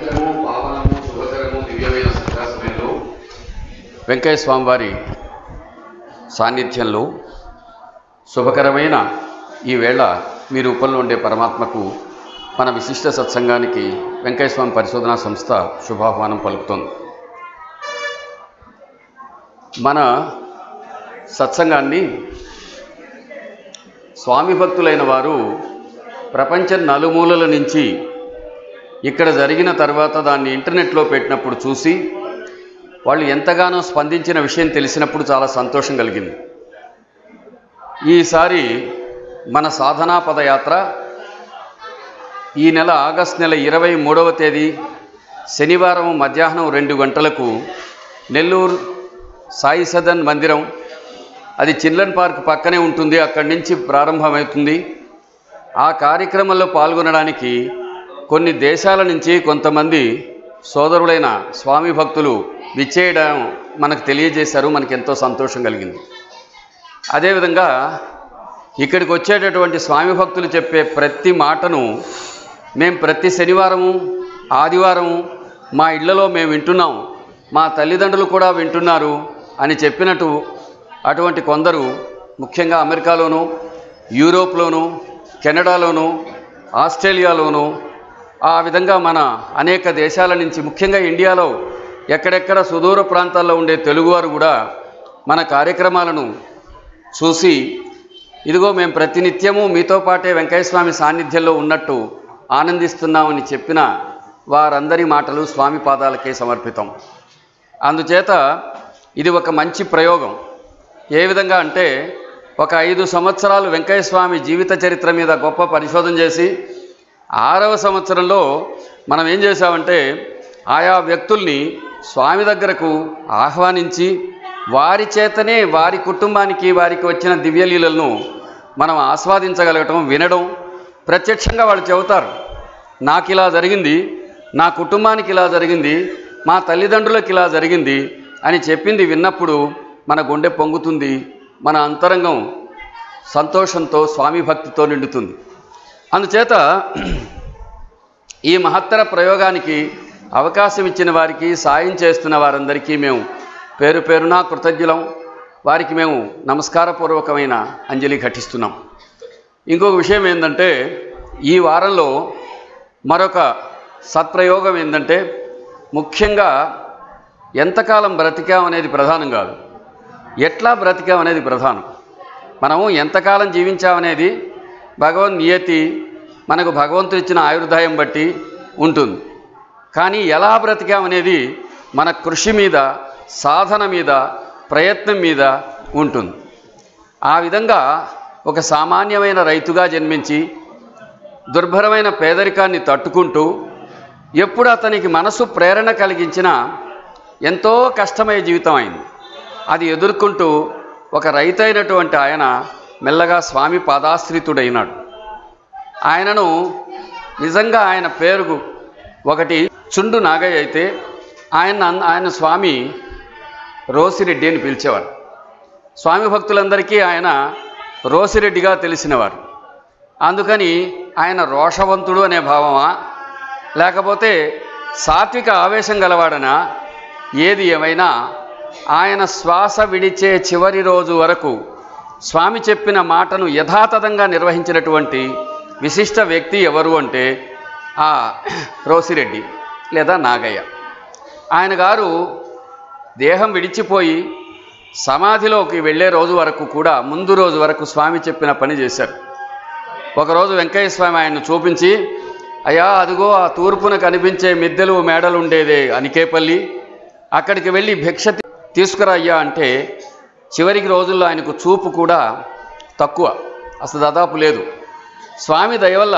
పవిత్రము పావనము శుభకరము దివ్యమైన సంధ్యా సమయంలో వెంకయ్య స్వామివారి సాన్నిధ్యంలో శుభకరమైన ఈ వేళ మీ రూపంలో ఉండే పరమాత్మకు మన విశిష్ట సత్సంగానికి వెంకయ్య స్వామి పరిశోధనా సంస్థ శుభాహ్వానం పలుకుతోంది మన సత్సంగాన్ని స్వామి భక్తులైన వారు ప్రపంచం నలుమూలల నుంచి ఇక్కడ జరిగిన తర్వాత దాన్ని ఇంటర్నెట్లో పెట్టినప్పుడు చూసి వాళ్ళు ఎంతగానో స్పందించిన విషయం తెలిసినప్పుడు చాలా సంతోషం కలిగింది ఈసారి మన సాధనా పదయాత్ర ఈ నెల ఆగస్ట్ నెల ఇరవై మూడవ తేదీ శనివారం మధ్యాహ్నం రెండు గంటలకు నెల్లూరు సాయి సదన్ మందిరం అది చిల్డ్రన్ పార్క్ పక్కనే ఉంటుంది అక్కడి నుంచి ప్రారంభమవుతుంది ఆ కార్యక్రమంలో పాల్గొనడానికి కొన్ని దేశాల నుంచి కొంతమంది సోదరులైన స్వామి భక్తులు విచ్చేయడం మనకు తెలియజేశారు మనకి ఎంతో సంతోషం కలిగింది అదేవిధంగా ఇక్కడికి వచ్చేటటువంటి స్వామి భక్తులు చెప్పే ప్రతి మాటను మేము ప్రతి శనివారము ఆదివారము మా ఇళ్లలో మేము వింటున్నాం మా తల్లిదండ్రులు కూడా వింటున్నారు అని చెప్పినట్టు అటువంటి కొందరు ముఖ్యంగా అమెరికాలోను యూరోప్లోను కెనడాలోను ఆస్ట్రేలియాలోను ఆ విధంగా మన అనేక దేశాల నుంచి ముఖ్యంగా ఇండియాలో ఎక్కడెక్కడ సుదూర ప్రాంతాల్లో ఉండే తెలుగువారు కూడా మన కార్యక్రమాలను చూసి ఇదిగో మేము ప్రతినిత్యము మీతో పాటే వెంకయ్యస్వామి సాన్నిధ్యంలో ఉన్నట్టు ఆనందిస్తున్నామని చెప్పిన వారందరి మాటలు స్వామి పాదాలకే సమర్పితం అందుచేత ఇది ఒక మంచి ప్రయోగం ఏ విధంగా అంటే ఒక ఐదు సంవత్సరాలు వెంకయ్యస్వామి జీవిత చరిత్ర మీద గొప్ప పరిశోధన చేసి ఆరవ సంవత్సరంలో మనం ఏం చేశామంటే ఆయా వ్యక్తుల్ని స్వామి దగ్గరకు ఆహ్వానించి వారి చేతనే వారి కుటుంబానికి వారికి వచ్చిన దివ్యలీలలను మనం ఆస్వాదించగలగటం వినడం ప్రత్యక్షంగా వాళ్ళు చెబుతారు నాకు ఇలా జరిగింది నా కుటుంబానికి ఇలా జరిగింది మా తల్లిదండ్రులకు ఇలా జరిగింది అని చెప్పింది విన్నప్పుడు మన గుండె పొంగుతుంది మన అంతరంగం సంతోషంతో స్వామి భక్తితో నిండుతుంది అందుచేత ఈ మహత్తర ప్రయోగానికి అవకాశం ఇచ్చిన వారికి సాయం చేస్తున్న వారందరికీ మేము పేరు పేరున కృతజ్ఞులం వారికి మేము నమస్కారపూర్వకమైన అంజలి ఘటిస్తున్నాం ఇంకొక విషయం ఏంటంటే ఈ వారంలో మరొక సత్ప్రయోగం ఏంటంటే ముఖ్యంగా ఎంతకాలం బ్రతికాం అనేది ప్రధానం కాదు ఎట్లా బ్రతికాం అనేది ప్రధానం మనము ఎంతకాలం జీవించామనేది భగవన్ నియతి మనకు భగవంతుడు ఇచ్చిన ఆయుర్దాయం బట్టి ఉంటుంది కానీ ఎలా బ్రతికామనేది మన కృషి మీద సాధన మీద ప్రయత్నం మీద ఉంటుంది ఆ విధంగా ఒక సామాన్యమైన రైతుగా జన్మించి దుర్భరమైన పేదరికాన్ని తట్టుకుంటూ ఎప్పుడు అతనికి మనసు ప్రేరణ కలిగించిన ఎంతో కష్టమయ్యే జీవితం అయింది అది ఎదుర్కొంటూ ఒక రైతైనటువంటి ఆయన మెల్లగా స్వామి పాదాశ్రితుడైనాడు ఆయనను నిజంగా ఆయన పేరు ఒకటి చుండు నాగయ్య అయితే ఆయన ఆయన స్వామి రోసిరెడ్డి అని పిలిచేవారు స్వామి భక్తులందరికీ ఆయన రోసిరెడ్డిగా తెలిసినవారు అందుకని ఆయన రోషవంతుడు అనే భావమా లేకపోతే సాత్విక ఆవేశం గలవాడనా ఏది ఏమైనా ఆయన శ్వాస విడిచే చివరి రోజు వరకు స్వామి చెప్పిన మాటను యథాతథంగా నిర్వహించినటువంటి విశిష్ట వ్యక్తి ఎవరు అంటే ఆ రోసిరెడ్డి లేదా నాగయ్య ఆయన గారు దేహం విడిచిపోయి సమాధిలోకి వెళ్ళే రోజు వరకు కూడా ముందు రోజు వరకు స్వామి చెప్పిన పని చేశారు ఒకరోజు వెంకయ్య స్వామి ఆయన్ను చూపించి అయ్యా అదిగో ఆ తూర్పున కనిపించే మిద్దెలు మేడలు ఉండేదే అనికేపల్లి అక్కడికి వెళ్ళి భిక్ష తీ- తీసుకురా అయ్యా అంటే చివరికి రోజుల్లో ఆయనకు చూపు కూడా తక్కువ అసలు దాదాపు లేదు స్వామి దయవల్ల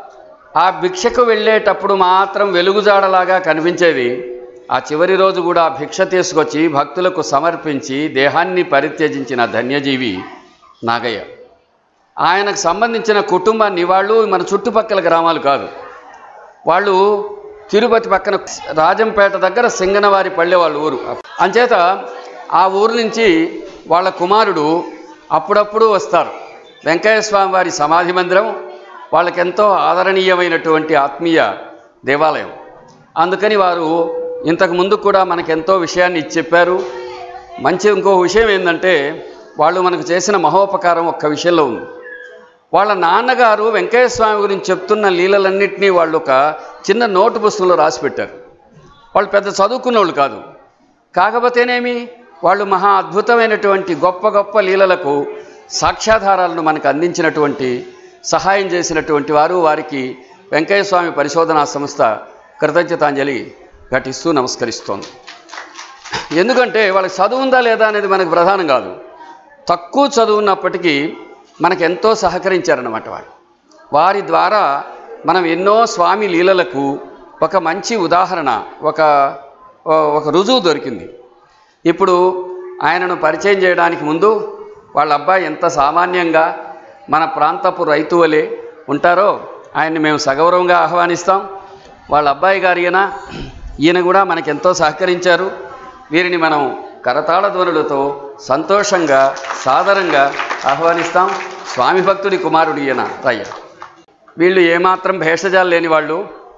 ఆ భిక్షకు వెళ్ళేటప్పుడు మాత్రం వెలుగుజాడలాగా కనిపించేది ఆ చివరి రోజు కూడా భిక్ష తీసుకొచ్చి భక్తులకు సమర్పించి దేహాన్ని పరిత్యజించిన ధన్యజీవి నాగయ్య ఆయనకు సంబంధించిన కుటుంబాన్ని వాళ్ళు మన చుట్టుపక్కల గ్రామాలు కాదు వాళ్ళు తిరుపతి పక్కన రాజంపేట దగ్గర సింగనవారి పల్లె వాళ్ళ ఊరు అంచేత ఆ ఊరు నుంచి వాళ్ళ కుమారుడు అప్పుడప్పుడు వస్తారు వెంకయ్య స్వామి వారి సమాధి మందిరం వాళ్ళకెంతో ఆదరణీయమైనటువంటి ఆత్మీయ దేవాలయం అందుకని వారు ఇంతకు ముందు కూడా మనకెంతో విషయాన్ని ఇచ్చి చెప్పారు మంచి ఇంకో విషయం ఏంటంటే వాళ్ళు మనకు చేసిన మహోపకారం ఒక్క విషయంలో ఉంది వాళ్ళ నాన్నగారు వెంకయ్య స్వామి గురించి చెప్తున్న లీలలన్నింటినీ వాళ్ళు ఒక చిన్న నోటు పుస్తకంలో రాసి పెట్టారు వాళ్ళు పెద్ద చదువుకున్న వాళ్ళు కాదు కాకపోతేనేమి వాళ్ళు మహా అద్భుతమైనటువంటి గొప్ప గొప్ప లీలలకు సాక్ష్యాధారాలను మనకు అందించినటువంటి సహాయం చేసినటువంటి వారు వారికి వెంకయ్య స్వామి పరిశోధనా సంస్థ కృతజ్ఞతాంజలి ఘటిస్తూ నమస్కరిస్తోంది ఎందుకంటే వాళ్ళకి చదువు ఉందా లేదా అనేది మనకు ప్రధానం కాదు తక్కువ చదువున్నప్పటికీ మనకు ఎంతో సహకరించారన్నమాట వారు వారి ద్వారా మనం ఎన్నో స్వామి లీలలకు ఒక మంచి ఉదాహరణ ఒక ఒక రుజువు దొరికింది ఇప్పుడు ఆయనను పరిచయం చేయడానికి ముందు వాళ్ళ అబ్బాయి ఎంత సామాన్యంగా మన ప్రాంతపు రైతు వలె ఉంటారో ఆయన్ని మేము సగౌరవంగా ఆహ్వానిస్తాం వాళ్ళ అబ్బాయి గారు ఈయన ఈయన కూడా మనకెంతో సహకరించారు వీరిని మనం కరతాళ ధ్వనులతో సంతోషంగా సాదరంగా ఆహ్వానిస్తాం స్వామి భక్తుడి కుమారుడు ఈయన రయ్య వీళ్ళు ఏమాత్రం భేషజాలు లేని వాళ్ళు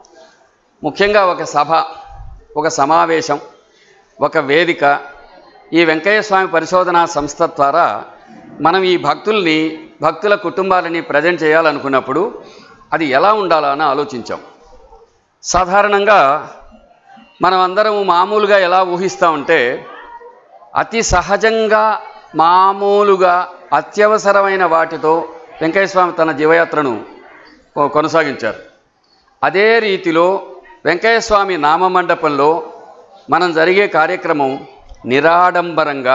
ముఖ్యంగా ఒక సభ ఒక సమావేశం ఒక వేదిక ఈ వెంకయ్య స్వామి పరిశోధనా సంస్థ ద్వారా మనం ఈ భక్తుల్ని భక్తుల కుటుంబాలని ప్రజెంట్ చేయాలనుకున్నప్పుడు అది ఎలా ఉండాలా అని ఆలోచించాం సాధారణంగా మనం అందరం మామూలుగా ఎలా ఊహిస్తామంటే అతి సహజంగా మామూలుగా అత్యవసరమైన వాటితో వెంకయ్య స్వామి తన జీవయాత్రను కొ- కొనసాగించారు అదే రీతిలో వెంకయ్య స్వామి నామమండపంలో మనం జరిగే కార్యక్రమం నిరాడంబరంగా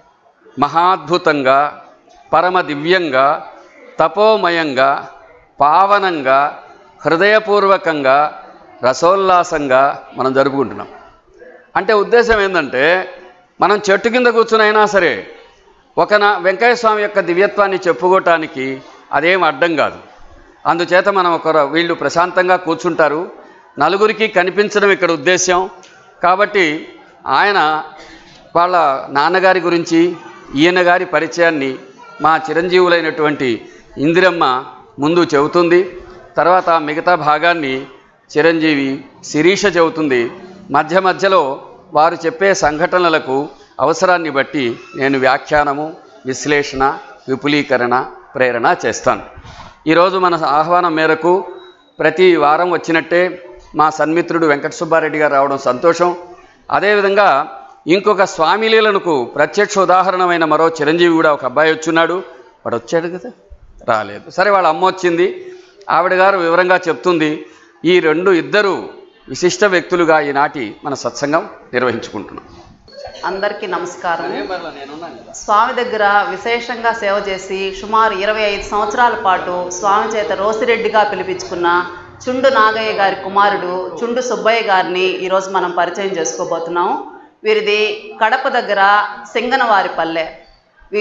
మహాద్భుతంగా పరమ దివ్యంగా తపోమయంగా పావనంగా హృదయపూర్వకంగా రసోల్లాసంగా మనం జరుపుకుంటున్నాం అంటే ఉద్దేశం ఏంటంటే మనం చెట్టు కింద కూర్చునైనా సరే ఒక నా వెంకయ్య స్వామి యొక్క దివ్యత్వాన్ని చెప్పుకోవటానికి అదేం అడ్డం కాదు అందుచేత మనం ఒక వీళ్ళు ప్రశాంతంగా కూర్చుంటారు నలుగురికి కనిపించడం ఇక్కడ ఉద్దేశ్యం కాబట్టి ఆయన వాళ్ళ నాన్నగారి గురించి ఈయన గారి పరిచయాన్ని మా చిరంజీవులైనటువంటి ఇందిరమ్మ ముందు చెబుతుంది తర్వాత మిగతా భాగాన్ని చిరంజీవి శిరీష చెబుతుంది మధ్య మధ్యలో వారు చెప్పే సంఘటనలకు అవసరాన్ని బట్టి నేను వ్యాఖ్యానము విశ్లేషణ విపులీకరణ ప్రేరణ చేస్తాను ఈరోజు మన ఆహ్వానం మేరకు ప్రతి వారం వచ్చినట్టే మా సన్మిత్రుడు వెంకట సుబ్బారెడ్డి గారు రావడం సంతోషం అదేవిధంగా ఇంకొక స్వామిలీలకు ప్రత్యక్ష ఉదాహరణమైన మరో చిరంజీవి కూడా ఒక అబ్బాయి వచ్చున్నాడు వాడు వచ్చాడు కదా రాలేదు సరే వాళ్ళ అమ్మ వచ్చింది ఆవిడ గారు వివరంగా చెప్తుంది ఈ రెండు ఇద్దరు విశిష్ట వ్యక్తులుగా ఈనాటి మన సత్సంగం నిర్వహించుకుంటున్నాం అందరికీ నమస్కారం స్వామి దగ్గర విశేషంగా సేవ చేసి సుమారు ఇరవై ఐదు సంవత్సరాల పాటు స్వామి చేత రోసిరెడ్డిగా పిలిపించుకున్న చుండు నాగయ్య గారి కుమారుడు చుండు సుబ్బయ్య గారిని ఈరోజు మనం పరిచయం చేసుకోబోతున్నాం వీరిది కడప దగ్గర సింగనవారిపల్లె వీ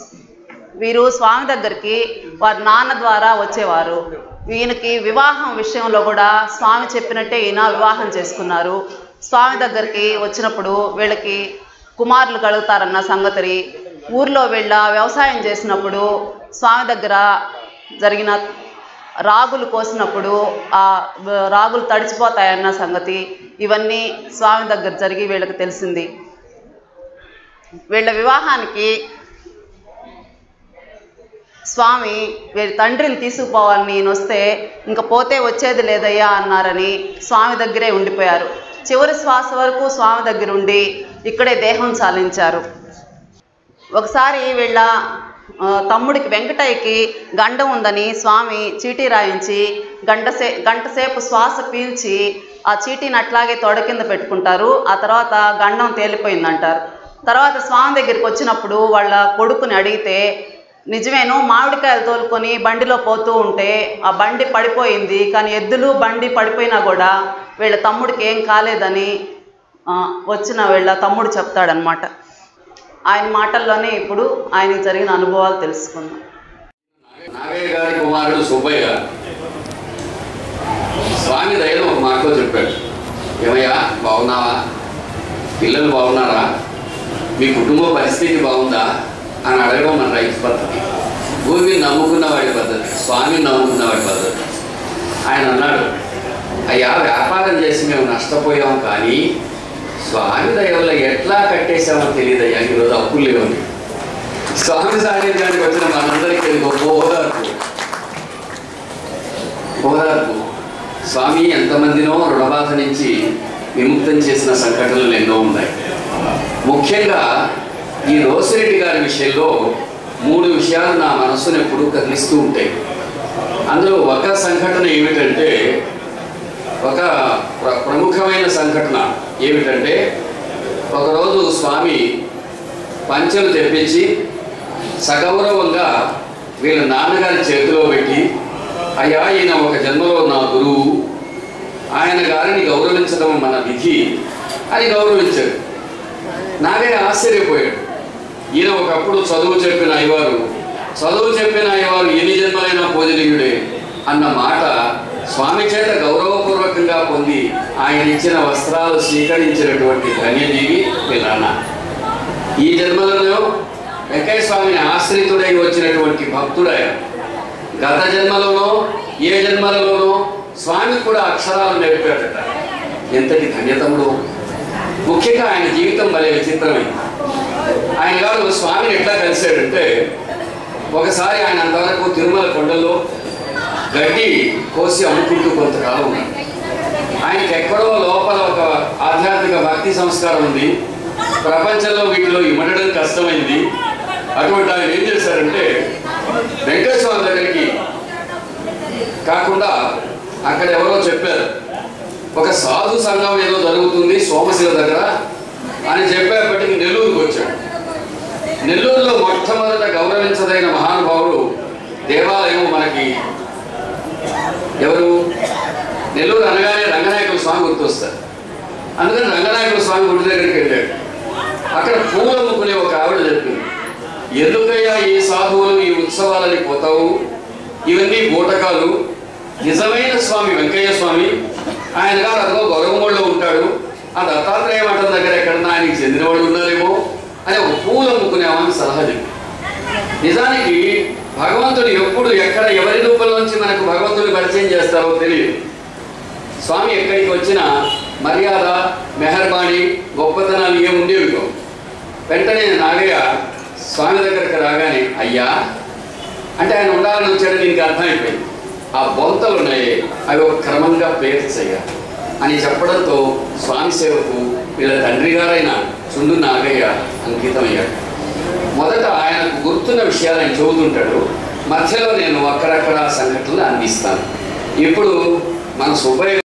వీరు స్వామి దగ్గరికి వారి నాన్న ద్వారా వచ్చేవారు ఈయనకి వివాహం విషయంలో కూడా స్వామి చెప్పినట్టే ఈయన వివాహం చేసుకున్నారు స్వామి దగ్గరికి వచ్చినప్పుడు వీళ్ళకి కుమారులు కలుగుతారన్న సంగతి ఊర్లో వీళ్ళ వ్యవసాయం చేసినప్పుడు స్వామి దగ్గర జరిగిన రాగులు కోసినప్పుడు ఆ వ- రాగులు తడిచిపోతాయన్న సంగతి ఇవన్నీ స్వామి దగ్గర జరిగి వీళ్ళకి తెలిసింది వీళ్ళ వివాహానికి స్వామి వీరి తండ్రిని తీసుకుపోవాలని నేను వస్తే ఇంక పోతే వచ్చేది లేదయ్యా అన్నారని స్వామి దగ్గరే ఉండిపోయారు చివరి శ్వాస వరకు స్వామి దగ్గర ఉండి ఇక్కడే దేహం చాలించారు ఒకసారి వీళ్ళ ఆ, తమ్ముడికి వెంకటయ్యకి గండం ఉందని స్వామి చీటీ రాయించి గంటసే గంటసేపు శ్వాస పీల్చి ఆ చీటీని అట్లాగే తొడ కింద పెట్టుకుంటారు ఆ తర్వాత గండం తేలిపోయిందంటారు తర్వాత స్వామి దగ్గరికి వచ్చినప్పుడు వాళ్ళ కొడుకుని అడిగితే నిజమేను మామిడికాయలు తోలుకొని బండిలో పోతూ ఉంటే ఆ బండి పడిపోయింది కానీ ఎద్దులు బండి పడిపోయినా కూడా వీళ్ళ తమ్ముడికి ఏం కాలేదని ఆ, వచ్చిన వీళ్ళ తమ్ముడు చెప్తాడనమాట ఆయన మాటల్లోనే ఇప్పుడు ఆయనకి జరిగిన అనుభవాలు తెలుసుకుందాం నాగయ్య గారి కుమారుడు సుబ్బయ్య గారు స్వామి దయలో ఒక మాటలో చెప్పాడు ఏమయ్యా బాగున్నావా పిల్లలు బాగున్నారా మీ కుటుంబ పరిస్థితి బాగుందా అని అడగడం మన రైతు పద్ధతి భూమిని నమ్ముకున్న వాడి పద్ధతి స్వామిని నమ్ముకున్న వాడి పద్ధతి ఆయన అన్నాడు అయ్యా వ్యాపారం చేసి మేము నష్టపోయాం కానీ స్వామి దయ వల్ల ఎట్లా కట్టేశామో తెలియదయ్యా ఈరోజు అప్పులు లేవని స్వామి సాన్నిధ్యానికి వచ్చిన మనందరికీ ఇది గొప్ప ఓదార్పు ఓదార్పు స్వామి ఎంతమందినో రుణబాధ నుంచి విముక్తం చేసిన సంఘటనలు ఎన్నో ఉన్నాయి ముఖ్యంగా ఈ రోసిరెడ్డి గారి విషయంలో మూడు విషయాలు నా మనస్సును ఎప్పుడూ కదిలిస్తూ ఉంటాయి అందులో ఒక సంఘటన ఏమిటంటే ఒక ప్ర- ప్రముఖమైన సంఘటన ఏమిటంటే ఒకరోజు స్వామి పంచెలు తెప్పించి సగౌరవంగా వీళ్ళ నాన్నగారి చేతిలో పెట్టి అయ్యా ఈయన ఒక జన్మలో నా గురువు ఆయన గారిని గౌరవించడం మన విధి అని గౌరవించాడు నాగే ఆశ్చర్యపోయాడు ఈయన ఒకప్పుడు చదువు చెప్పిన అయ్యవారు చదువు చెప్పిన అయ్యవారు ఎన్ని జన్మలైనా పూజనీయుడే అన్న మాట స్వామి చేత గౌరవపూర్వకంగా పొంది ఆయన ఇచ్చిన వస్త్రాలు స్వీకరించినటువంటి ధన్యజీవి వీళ్ళన్న ఈ జన్మలలో వెంకయ్య స్వామిని ఆశ్రితుడై వచ్చినటువంటి భక్తుడాయన గత జన్మలోనో ఏ జన్మలలోనో స్వామి కూడా అక్షరాలు నేర్పాడట ఎంతటి ధన్యతముడు ముఖ్యంగా ఆయన జీవితం భలే విచిత్రమైంది ఆయన గారు స్వామిని ఎట్లా కలిశాడంటే ఒకసారి ఆయన అంతవరకు తిరుమల కొండల్లో గడ్డి కోసి అమ్ముకుంటూ కొంతకాలం ఉన్నాడు ఆయనకి ఎక్కడో లోపల ఒక ఆధ్యాత్మిక భక్తి సంస్కారం ఉంది ప్రపంచంలో వీటిలో ఇమ్మడడం కష్టమైంది అటువంటి ఆయన ఏం చేశారంటే వెంకటేశ్వర స్వామి దగ్గరికి కాకుండా అక్కడ ఎవరో చెప్పారు ఒక సాధు సంఘం ఏదో జరుగుతుంది సోమశిల దగ్గర అని చెప్పేప్పటికి నెల్లూరుకు వచ్చాడు నెల్లూరులో మొట్టమొదట గౌరవించదైన మహానుభావుడు దేవాలయం మనకి ఎవరు నెల్లూరు అనగానే రంగనాయకుల స్వామి గుర్తొస్తారు అందుకని రంగనాయకుల స్వామి గుడి దగ్గరికి వెళ్ళాడు అక్కడ పూలు అమ్ముకునే ఒక ఆవిడ చెప్పింది ఎందుకయ్యా ఈ సాధువులు ఈ ఉత్సవాలని పోతావు ఇవన్నీ బూటకాలు నిజమైన స్వామి వెంకయ్య స్వామి ఆయన గారు అదిగో గౌరవమూడిలో ఉంటాడు ఆ దత్తాత్రేయ మఠం దగ్గర ఎక్కడన్నా ఆయనకి చెందిన వాళ్ళు ఉన్నారేమో అని ఒక పూలు అమ్ముకునేవాని సలహా చెప్పి నిజానికి భగవంతుడు ఎప్పుడు ఎక్కడ ఎవరి రూపంలోంచి మనకు భగవంతుని పరిచయం చేస్తారో తెలియదు స్వామి ఎక్కడికి వచ్చినా మర్యాద మెహర్బాణి గొప్పతనాలు ఏమి ఉండేవి కావు. వెంటనే నాగయ్య స్వామి దగ్గరికి రాగానే అయ్యా అంటే ఆయన ఉండాలని వచ్చాడని దీనికి అర్థమైపోయింది ఆ బొంతలు ఉన్నాయి అవి ఒక క్రమంగా పేర్చయ్యా అని చెప్పడంతో స్వామి సేవకు వీళ్ళ తండ్రి గారైన చుండు నాగయ్య అంకితమయ్యాడు మొదట ఆయనకు గుర్తున్న విషయాలు ఆయన చెబుతుంటాడు మధ్యలో నేను అక్కడక్కడ సంఘటనలు అందిస్తాను ఇప్పుడు మన సుబ్బయ్య